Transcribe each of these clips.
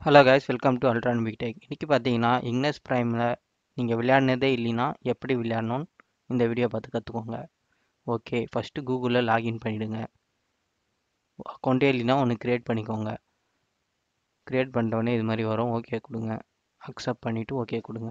hello guys welcome to Ultron big tech இன்றைக்கி பார்த்தீங்கன்னா ignis ப்ரைமில் நீங்கள் விளையாடினதே இல்லைன்னா எப்படி விளையாடணும்னு இந்த வீடியோ பார்த்து கற்றுக்கோங்க ஓகே ஃபஸ்ட்டு கூகுளில் லாகின் பண்ணிவிடுங்க அக்கௌண்ட்டே இல்லைன்னா ஒன்று க்ரியேட் பண்ணிக்கோங்க க்ரியேட் பண்ணிட்டோடனே இது மாதிரி வரும் ஓகே கொடுங்க அக்செப்ட் பண்ணிவிட்டு ஓகே கொடுங்க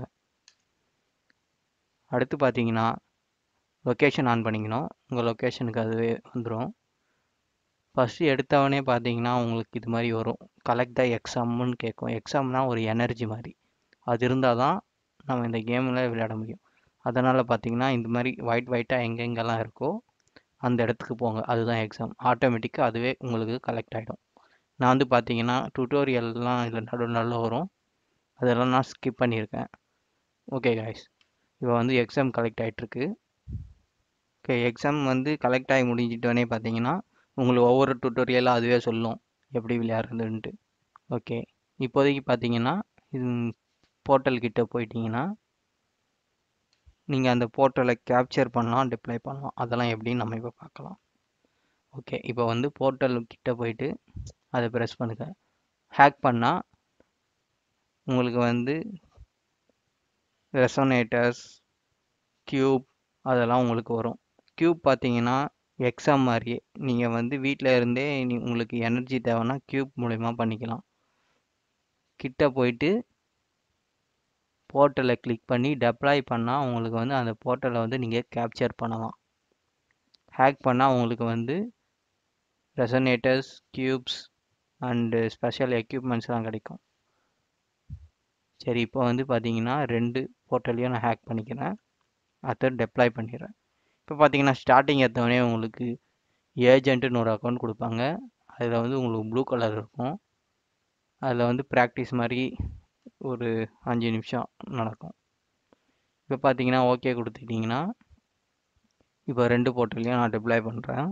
அடுத்து பார்த்தீங்கன்னா லொக்கேஷன் ஆன் பண்ணிக்கணும் உங்கள் லொக்கேஷனுக்கு அதுவே வந்துடும் ஃபஸ்ட்டு எடுத்தவொடனே பார்த்தீங்கன்னா உங்களுக்கு இது மாதிரி வரும் கலெக்ட் த எக்ஸாம்னு கேட்கும் எக்ஸாம்னா ஒரு எனர்ஜி மாதிரி அது இருந்தால் தான் நம்ம இந்த கேமில் விளையாட முடியும் அதனால் பார்த்தீங்கன்னா இந்த மாதிரி ஒயிட் ஒயிட்டாக எங்கெங்கெல்லாம் இருக்கோ அந்த இடத்துக்கு போங்க அதுதான் எக்ஸாம் ஆட்டோமேட்டிக்காக அதுவே உங்களுக்கு கலெக்ட் ஆகிடும் நான் வந்து பார்த்தீங்கன்னா டுட்டோரியல்லாம் இதில் நடுவு நடுவில் வரும் அதெல்லாம் நான் ஸ்கிப் பண்ணியிருக்கேன் ஓகே காய்ஸ் இப்போ வந்து எக்ஸாம் கலெக்ட் ஆகிட்டுருக்கு ஓகே எக்ஸாம் வந்து கலெக்ட் ஆகி முடிஞ்சிட்டோடனே பார்த்தீங்கன்னா உங்களுக்கு ஒவ்வொரு டுட்டோரியலாக அதுவே சொல்லும் எப்படி விளையாடுறதுன்ட்டு ஓகே இப்போதைக்கு பார்த்தீங்கன்னா இது போர்ட்டல் கிட்ட போயிட்டீங்கன்னா நீங்கள் அந்த போர்ட்டலை கேப்சர் பண்ணலாம் டிப்ளை பண்ணலாம் அதெல்லாம் எப்படின்னு நம்ம இப்போ பார்க்கலாம் ஓகே இப்போ வந்து போர்ட்டல் கிட்ட போயிட்டு அதை ப்ரெஸ் பண்ணுங்க ஹேக் பண்ணால் உங்களுக்கு வந்து ரெசோனேட்டர்ஸ் க்யூப் அதெல்லாம் உங்களுக்கு வரும் க்யூப் பார்த்தீங்கன்னா எக்ஸாம் மாதிரியே நீங்கள் வந்து வீட்டில் இருந்தே நீ உங்களுக்கு எனர்ஜி தேவைன்னா க்யூப் மூலிமா பண்ணிக்கலாம் கிட்ட போயிட்டு போர்ட்டலை கிளிக் பண்ணி டெப்ளாய் பண்ணால் உங்களுக்கு வந்து அந்த போர்ட்டலை வந்து நீங்கள் கேப்சர் பண்ணலாம் ஹேக் பண்ணால் உங்களுக்கு வந்து ரெசனேட்டர்ஸ் க்யூப்ஸ் அண்டு ஸ்பெஷல் எக்யூப்மெண்ட்ஸ்லாம் கிடைக்கும் சரி இப்போ வந்து பார்த்தீங்கன்னா ரெண்டு போர்ட்டலையும் நான் ஹேக் பண்ணிக்கிறேன் அதை டெப்ளாய் பண்ணிடுறேன் இப்போ பார்த்தீங்கன்னா ஸ்டார்டிங் எடுத்தவொடனே உங்களுக்கு ஏஜென்ட்டுன்னு ஒரு அக்கௌண்ட் கொடுப்பாங்க அதில் வந்து உங்களுக்கு ப்ளூ கலர் இருக்கும் அதில் வந்து ப்ராக்டிஸ் மாதிரி ஒரு அஞ்சு நிமிஷம் நடக்கும் இப்போ பார்த்தீங்கன்னா ஓகே கொடுத்துட்டிங்கன்னா இப்போ ரெண்டு போர்ட்டல்லையும் நான் டிப்ளை பண்ணுறேன்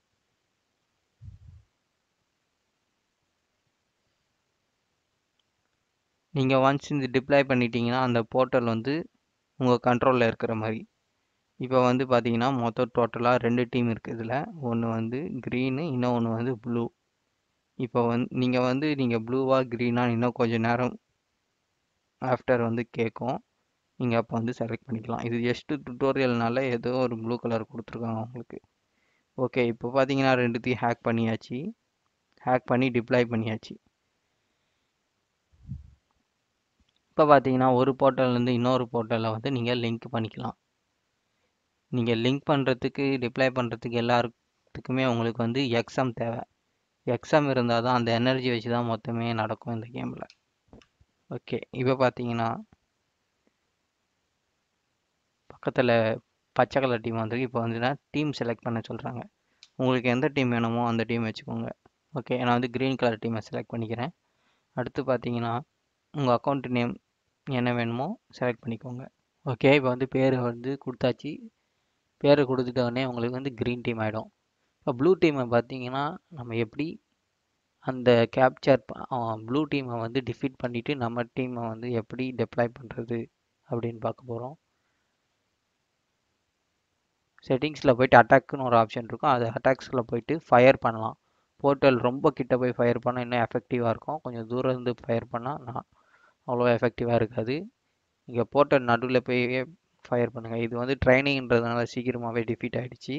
நீங்கள் ஒன்ஸ் இந்த டிப்ளை பண்ணிட்டீங்கன்னா அந்த போர்ட்டல் வந்து உங்கள் கண்ட்ரோலில் இருக்கிற மாதிரி இப்போ வந்து பார்த்தீங்கன்னா மொத்தம் டோட்டலாக ரெண்டு டீம் இருக்குது இதில் ஒன்று வந்து க்ரீனு இன்னொன்று வந்து ப்ளூ இப்போ வந்து நீங்கள் வந்து நீங்கள் ப்ளூவா க்ரீனா இன்னும் கொஞ்சம் நேரம் ஆஃப்டர் வந்து கேட்கும் நீங்கள் அப்போ வந்து செலக்ட் பண்ணிக்கலாம் இது ஜஸ்ட்டு டுட்டோரியல்னால ஏதோ ஒரு ப்ளூ கலர் கொடுத்துருக்காங்க உங்களுக்கு ஓகே இப்போ பார்த்தீங்கன்னா ரெண்டுத்தையும் ஹேக் பண்ணியாச்சு ஹேக் பண்ணி டிப்ளை பண்ணியாச்சு இப்போ பார்த்தீங்கன்னா ஒரு போர்ட்டல்லேருந்து இன்னொரு போர்ட்டலில் வந்து நீங்கள் லிங்க் பண்ணிக்கலாம் நீங்கள் லிங்க் பண்ணுறதுக்கு டிப்ளை பண்ணுறதுக்கு எல்லாத்துக்குமே உங்களுக்கு வந்து எக்ஸாம் தேவை எக்ஸாம் இருந்தால் தான் அந்த எனர்ஜி வச்சு தான் மொத்தமே நடக்கும் இந்த கேமில் ஓகே இப்போ பார்த்தீங்கன்னா பக்கத்தில் பச்சை கலர் டீம் வந்திருக்கு இப்போ வந்துன்னா டீம் செலக்ட் பண்ண சொல்கிறாங்க உங்களுக்கு எந்த டீம் வேணுமோ அந்த டீம் வச்சுக்கோங்க ஓகே நான் வந்து க்ரீன் கலர் டீமை செலக்ட் பண்ணிக்கிறேன் அடுத்து பார்த்தீங்கன்னா உங்கள் அக்கௌண்ட் நேம் என்ன வேணுமோ செலக்ட் பண்ணிக்கோங்க ஓகே இப்போ வந்து பேர் வந்து கொடுத்தாச்சு பேரை கொடுத்துட்டோடனே உங்களுக்கு வந்து க்ரீன் டீம் ஆகிடும் இப்போ ப்ளூ டீமை பார்த்தீங்கன்னா நம்ம எப்படி அந்த கேப்சர் ப்ளூ டீமை வந்து டிஃபீட் பண்ணிவிட்டு நம்ம டீமை வந்து எப்படி டெப்ளை பண்ணுறது அப்படின்னு பார்க்க போகிறோம் செட்டிங்ஸில் போயிட்டு அட்டாக்குன்னு ஒரு ஆப்ஷன் இருக்கும் அது அட்டாக்ஸில் போயிட்டு ஃபயர் பண்ணலாம் போர்ட்டல் ரொம்ப கிட்ட போய் ஃபயர் பண்ணால் இன்னும் எஃபெக்டிவாக இருக்கும் கொஞ்சம் தூரம் இருந்து ஃபயர் பண்ணால் நான் அவ்வளோ எஃபெக்டிவாக இருக்காது இங்கே போர்ட்டல் நடுவில் போய் ஃபயர் பண்ணுங்கள் இது வந்து ட்ரைனிங்ன்றதுனால சீக்கிரமாகவே டிஃபீட் ஆகிடுச்சு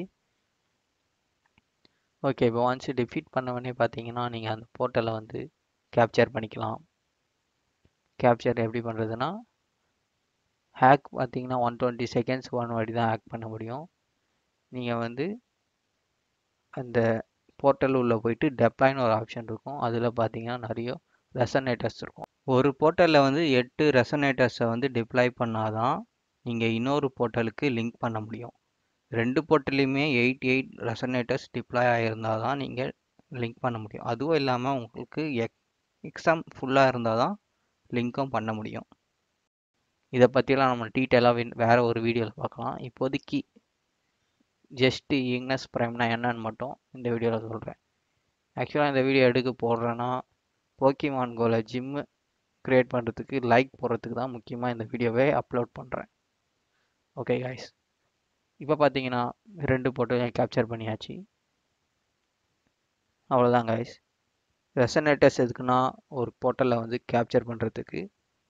ஓகே இப்போ ஒன்ஸ் டிஃபீட் பண்ணவொடனே பார்த்தீங்கன்னா நீங்கள் அந்த போர்ட்டலை வந்து கேப்சர் பண்ணிக்கலாம் கேப்சர் எப்படி பண்ணுறதுன்னா ஹேக் பார்த்தீங்கன்னா ஒன் டுவெண்ட்டி செகண்ட்ஸ் ஒன் வாட்டி தான் ஹேக் பண்ண முடியும் நீங்கள் வந்து அந்த போர்ட்டல் உள்ளே போயிட்டு டெப்ளாய்னு ஒரு ஆப்ஷன் இருக்கும் அதில் பார்த்தீங்கன்னா நிறைய ரெசனேட்டர்ஸ் இருக்கும் ஒரு போர்ட்டலில் வந்து எட்டு ரெசனேட்டர்ஸை வந்து டிப்ளை பண்ணால் தான் நீங்கள் இன்னொரு போர்ட்டலுக்கு லிங்க் பண்ண முடியும் ரெண்டு போர்ட்டலையுமே எயிட் எயிட் ரெசனேட்டர்ஸ் டிப்ளாய் ஆகியிருந்தால் தான் நீங்கள் லிங்க் பண்ண முடியும் அதுவும் இல்லாமல் உங்களுக்கு எக் எக்ஸாம் ஃபுல்லாக இருந்தால் தான் லிங்க்கும் பண்ண முடியும் இதை பற்றிலாம் நம்ம டீட்டெயிலாக வேறு ஒரு வீடியோவில் பார்க்கலாம் இப்போதைக்கு ஜஸ்ட்டு இங்னஸ் ப்ரைம்னா என்னன்னு மட்டும் இந்த வீடியோவில் சொல்கிறேன் ஆக்சுவலாக இந்த வீடியோ எடுக்க போடுறேன்னா போக்கிமான் கோவில் ஜிம்மு க்ரியேட் பண்ணுறதுக்கு லைக் போடுறதுக்கு தான் முக்கியமாக இந்த வீடியோவே அப்லோட் பண்ணுறேன் ஓகே காய்ஸ் இப்போ பார்த்தீங்கன்னா ரெண்டு போட்டோ கேப்சர் பண்ணியாச்சு அவ்வளோதான் காய்ஸ் ரெசனேட்டர்ஸ் எதுக்குன்னா ஒரு போர்ட்டலில் வந்து கேப்சர் பண்ணுறதுக்கு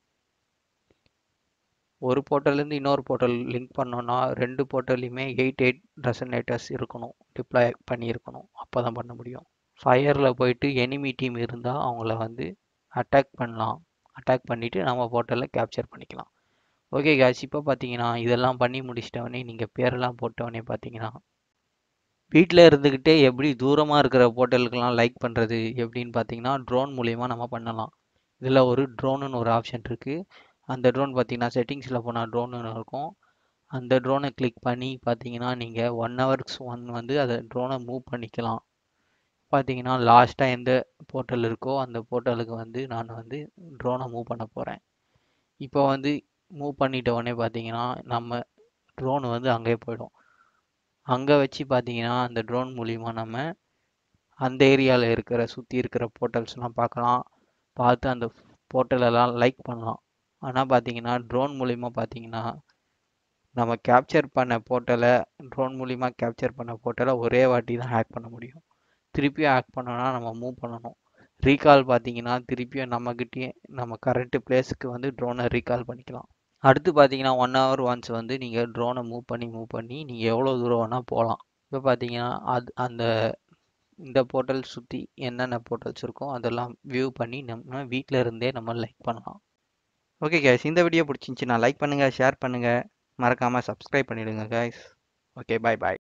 ஒரு போர்ட்டல்லேருந்து இன்னொரு போர்ட்டல் லிங்க் பண்ணோன்னா ரெண்டு போர்ட்டல்லையுமே எயிட் எயிட் ரெசனேட்டர்ஸ் இருக்கணும் டிப்ளாய் பண்ணியிருக்கணும் அப்போ தான் பண்ண முடியும் ஃபயரில் போயிட்டு எனிமி டீம் இருந்தால் அவங்கள வந்து அட்டாக் பண்ணலாம் அட்டாக் பண்ணிவிட்டு நம்ம போர்ட்டலில் கேப்சர் பண்ணிக்கலாம் ஓகே கேஸ் இப்போ பார்த்தீங்கன்னா இதெல்லாம் பண்ணி முடிச்சிட்டவொடனே நீங்கள் பேரெல்லாம் போட்டவொடனே பார்த்தீங்கன்னா வீட்டில் இருந்துக்கிட்டே எப்படி தூரமாக இருக்கிற போர்ட்டலுக்கெல்லாம் லைக் பண்ணுறது எப்படின்னு பார்த்தீங்கன்னா ட்ரோன் மூலயமா நம்ம பண்ணலாம் இதில் ஒரு ட்ரோனுன்னு ஒரு ஆப்ஷன் இருக்குது அந்த ட்ரோன் பார்த்தீங்கன்னா செட்டிங்ஸில் போனால் ட்ரோனுன்னு இருக்கும் அந்த ட்ரோனை கிளிக் பண்ணி பார்த்தீங்கன்னா நீங்கள் ஒன் ஹவர்ஸ் ஒன் வந்து அதை ட்ரோனை மூவ் பண்ணிக்கலாம் பார்த்தீங்கன்னா லாஸ்ட்டாக எந்த போர்ட்டல் இருக்கோ அந்த போர்ட்டலுக்கு வந்து நான் வந்து ட்ரோனை மூவ் பண்ண போகிறேன் இப்போ வந்து மூவ் பண்ணிட்ட உடனே பார்த்தீங்கன்னா நம்ம ட்ரோன் வந்து அங்கேயே போயிடும் அங்கே வச்சு பார்த்தீங்கன்னா அந்த ட்ரோன் மூலிமா நம்ம அந்த ஏரியாவில் இருக்கிற சுற்றி இருக்கிற போர்ட்டல்ஸ்லாம் பார்க்கலாம் பார்த்து அந்த போர்ட்டலெல்லாம் லைக் பண்ணலாம் ஆனால் பார்த்தீங்கன்னா ட்ரோன் மூலிமா பார்த்தீங்கன்னா நம்ம கேப்சர் பண்ண போர்ட்டலை ட்ரோன் மூலிமா கேப்சர் பண்ண போர்ட்டலை ஒரே வாட்டி தான் ஹேக் பண்ண முடியும் திருப்பியும் ஹேக் பண்ணோன்னா நம்ம மூவ் பண்ணணும் ரீகால் பார்த்தீங்கன்னா திருப்பியும் நம்மக்கிட்டே நம்ம கரண்ட் பிளேஸுக்கு வந்து ட்ரோனை ரீகால் பண்ணிக்கலாம் அடுத்து பார்த்தீங்கன்னா ஒன் ஹவர் ஒன்ஸ் வந்து நீங்கள் ட்ரோனை மூவ் பண்ணி மூவ் பண்ணி நீங்கள் எவ்வளோ தூரம் வேணால் போகலாம் இப்போ பார்த்தீங்கன்னா அது அந்த இந்த போர்ட்டல் சுற்றி என்னென்ன போர்ட்டல்ஸ் இருக்கோ அதெல்லாம் வியூ பண்ணி நம்ம வீட்டில் இருந்தே நம்ம லைக் பண்ணலாம் ஓகே கேஸ் இந்த வீடியோ பிடிச்சிருந்துச்சின்னா லைக் பண்ணுங்கள் ஷேர் பண்ணுங்கள் மறக்காமல் சப்ஸ்கிரைப் பண்ணிவிடுங்க கைஸ் ஓகே பாய் பாய்